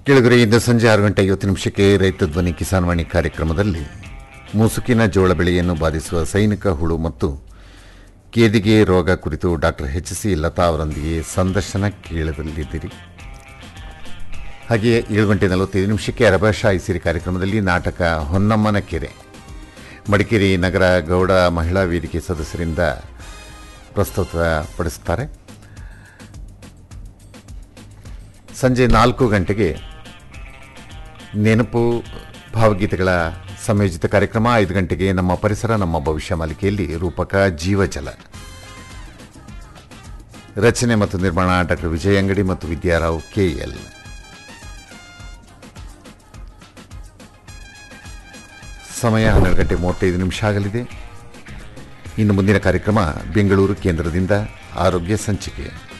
ಕೆಳಗರೆ ಇಂದು ಸಂಜೆ ಆರು ಗಂಟೆ ಐವತ್ತು ನಿಮಿಷಕ್ಕೆ ರೈತ ಧ್ವನಿ ಕಿಸಾನ್ ವಾಣಿ ಕಾರ್ಯಕ್ರಮದಲ್ಲಿ ಮುಸುಕಿನ ಜೋಳ ಬೆಳೆಯನ್ನು ಬಾಧಿಸುವ ಸೈನಿಕ ಹುಳು ಮತ್ತು ಕೇದಿಗೆ ರೋಗ ಕುರಿತು ಡಾಕ್ಟರ್ ಎಚ್ ಸಿ ಲತಾ ಅವರೊಂದಿಗೆ ಸಂದರ್ಶನ ಕೇಳಲಿದ್ದೀರಿ ಹಾಗೆಯೇ ಏಳು ಗಂಟೆ ನಲವತ್ತೈದು ನಿಮಿಷಕ್ಕೆ ಅರಭಾಷಾ ಐಸಿರಿ ಕಾರ್ಯಕ್ರಮದಲ್ಲಿ ನಾಟಕ ಹೊನ್ನಮ್ಮನ ಕೆರೆ ಮಡಿಕೇರಿ ನಗರ ಗೌಡ ಮಹಿಳಾ ವೇದಿಕೆ ಸದಸ್ಯರಿಂದ ಪ್ರಸ್ತುತಪಡಿಸುತ್ತಾರೆ ಸಂಜೆ ನಾಲ್ಕು ಗಂಟೆಗೆ ನೆನಪು ಭಾವಗೀತೆಗಳ ಸಂಯೋಜಿತ ಕಾರ್ಯಕ್ರಮ ಐದು ಗಂಟೆಗೆ ನಮ್ಮ ಪರಿಸರ ನಮ್ಮ ಭವಿಷ್ಯ ಮಾಲಿಕೆಯಲ್ಲಿ ರೂಪಕ ಜೀವಜಲ ರಚನೆ ಮತ್ತು ನಿರ್ಮಾಣ ಡಾಕ್ಟರ್ ವಿಜಯ ಅಂಗಡಿ ಮತ್ತು ವಿದ್ಯಾರಾವ್ ಕೆಎಲ್ ಸಮಯ ಹನ್ನೆರಡು ಗಂಟೆ ಮೂವತ್ತೈದು ನಿಮಿಷ ಆಗಲಿದೆ ಇನ್ನು ಮುಂದಿನ ಕಾರ್ಯಕ್ರಮ ಬೆಂಗಳೂರು ಕೇಂದ್ರದಿಂದ ಆರೋಗ್ಯ ಸಂಚಿಕೆ